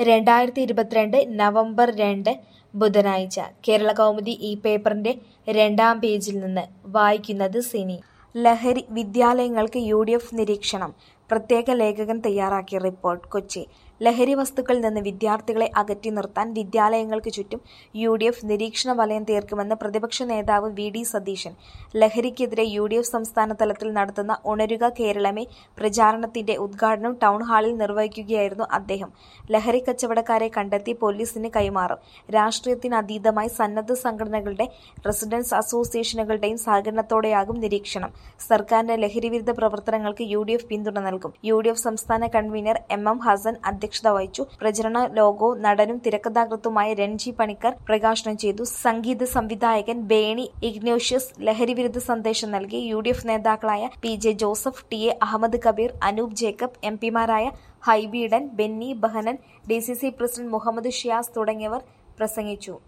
രണ്ടായിരത്തി ഇരുപത്തിരണ്ട് നവംബർ രണ്ട് ബുധനാഴ്ച കേരളകൗമുദി ഈ പേപ്പറിന്റെ രണ്ടാം പേജിൽ നിന്ന് വായിക്കുന്നത് സിനി ലഹരി വിദ്യാലയങ്ങൾക്ക് യു ഡി എഫ് നിരീക്ഷണം പ്രത്യേക ലേഖകൻ തയ്യാറാക്കിയ റിപ്പോർട്ട് കൊച്ചി ലഹരി വസ്തുക്കളിൽ നിന്ന് വിദ്യാർത്ഥികളെ അകറ്റി നിർത്താൻ വിദ്യാലയങ്ങൾക്ക് ചുറ്റും യു ഡി എഫ് നിരീക്ഷണ വലയം തീർക്കുമെന്ന് പ്രതിപക്ഷ നേതാവ് വി ഡി സതീശൻ ലഹരിക്കെതിരെ യു ഡി എഫ് സംസ്ഥാന തലത്തിൽ നടത്തുന്ന ഉണരുക കേരളമേ പ്രചാരണത്തിന്റെ ഉദ്ഘാടനം ടൗൺ ഹാളിൽ നിർവഹിക്കുകയായിരുന്നു അദ്ദേഹം ലഹരി കച്ചവടക്കാരെ കണ്ടെത്തി പോലീസിന് കൈമാറും രാഷ്ട്രീയത്തിന് അതീതമായി സന്നദ്ധ സംഘടനകളുടെ റെസിഡൻസ് അസോസിയേഷനുകളുടെയും സഹകരണത്തോടെയാകും നിരീക്ഷണം സർക്കാരിന്റെ ലഹരിവിരുദ്ധ പ്രവർത്തനങ്ങൾക്ക് യു ഡി എഫ് പിന്തുണ നൽകും യു ഡി എഫ് സംസ്ഥാന കൺവീനർ എം എം ഹസൻ അധ്യക്ഷത വഹിച്ചു പ്രചരണ ലോഗോ നടനും തിരക്കഥാകൃത്തുമായ രൺജി പണിക്കർ പ്രകാശനം ചെയ്തു സംഗീത സംവിധായകൻ ബേണി ഇഗ്നോഷ്യസ് ലഹരിവിരുദ്ധ സന്ദേശം നൽകി യു ഡി എഫ് നേതാക്കളായ P J Joseph T A Ahammed Kabeer Anoop Jacob M പിമാരായ Hibi Eden Benny Behanan D C C president Muhammad Shiyas തുടങ്ങിയവർ പ്രസംഗിച്ചു